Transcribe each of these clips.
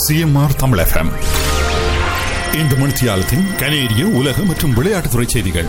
CMR Tamil FM இந்த மணித்தியாலத்தின் கனேடிய உலக மற்றும் விளையாட்டுத்துறை செய்திகள்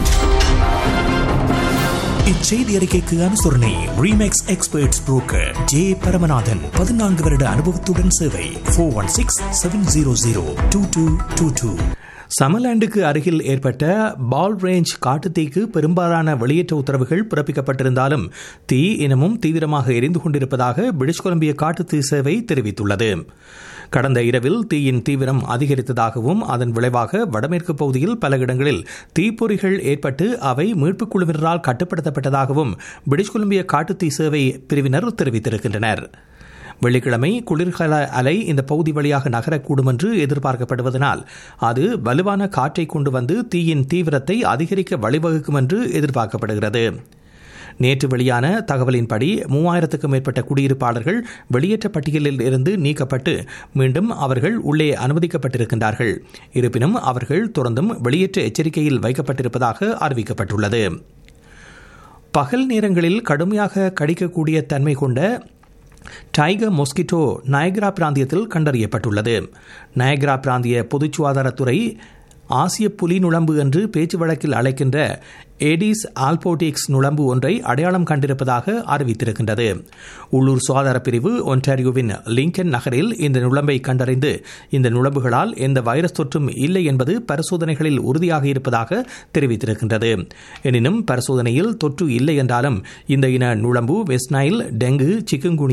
இச்செய்தி அறிக்கைக்கு அனுசரணை Remax experts broker J Paramanathan பதினான்கு வருட அனுபவத்துடன் சேவை four one six seven zero zero two two two two சமலாண்டுக்கு அருகில் ஏற்பட்ட பால் ரேஞ்ச் காட்டுத்தீக்கு பெரும்பாலான வெளியேற்ற உத்தரவுகள் பிறப்பிக்கப்பட்டிருந்தாலும் தீ இன்னமும் தீவிரமாக எரிந்து கொண்டிருப்பதாக பிரிட்டிஷ் கொலம்பிய காட்டுத்தீ சேவை தெரிவித்துள்ளது கடந்த இரவில் தீயின் தீவிரம் அதிகரித்ததாகவும் அதன் விளைவாக வடமேற்கு பகுதியில் பல இடங்களில் தீப்பொறிகள் ஏற்பட்டு அவை மீட்புக் குழுவினரால் கட்டுப்படுத்தப்பட்டதாகவும் பிரிட்டிஷ் கொலம்பிய காட்டுத்தீ சேவை பிரிவினர் தெரிவித்திருக்கின்றனர் வெள்ளிக்கிழமை குளிர்கால அலை இந்த பகுதி வழியாக நகரக்கூடும் என்று எதிர்பார்க்கப்படுவதனால் அது வலுவான காற்றை கொண்டு வந்து தீயின் தீவிரத்தை அதிகரிக்க வழிவகுக்கும் என்று எதிர்பார்க்கப்படுகிறது நேற்று வெளியான தகவலின்படி மூவாயிரத்துக்கும் மேற்பட்ட குடியிருப்பாளர்கள் வெளியேற்ற பட்டியலில் இருந்து நீக்கப்பட்டு மீண்டும் அவர்கள் உள்ளே அனுமதிக்கப்பட்டிருக்கின்றார்கள் இருப்பினும் அவர்கள் தொடர்ந்தும் வெளியேற்ற எச்சரிக்கையில் வைக்கப்பட்டிருப்பதாக அறிவிக்கப்பட்டுள்ளது பகல் நேரங்களில் கடுமையாக கடிக்கக்கூடிய தன்மை கொண்ட டைகர் மொஸ்கிட்டோ நயக்ரா பிராந்தியத்தில் கண்டறியப்பட்டுள்ளது நயக்ரா பிராந்திய பொது சுகாதாரத்துறை ஆசிய புலி நுழம்பு என்று பேச்சு வழக்கில் அழைக்கின்ற ஏடிஸ் ஆல்போட்டிக்ஸ் நுழம்பு ஒன்றை அடையாளம் கண்டிருப்பதாக அறிவித்திருக்கின்றது உள்ளூர் சுகாதார பிரிவு ஒன்டாரியோவின் லிங்கன் நகரில் இந்த நுழம்பை கண்டறிந்து இந்த நுழம்புகளால் எந்த வைரஸ் தொற்றும் இல்லை என்பது பரிசோதனைகளில் உறுதியாக இருப்பதாக தெரிவித்திருக்கின்றது எனினும் பரிசோதனையில் தொற்று இல்லை என்றாலும் இந்த இன நுழம்பு வெஸ்ட் நைல் டெங்கு சிக்குங்குனி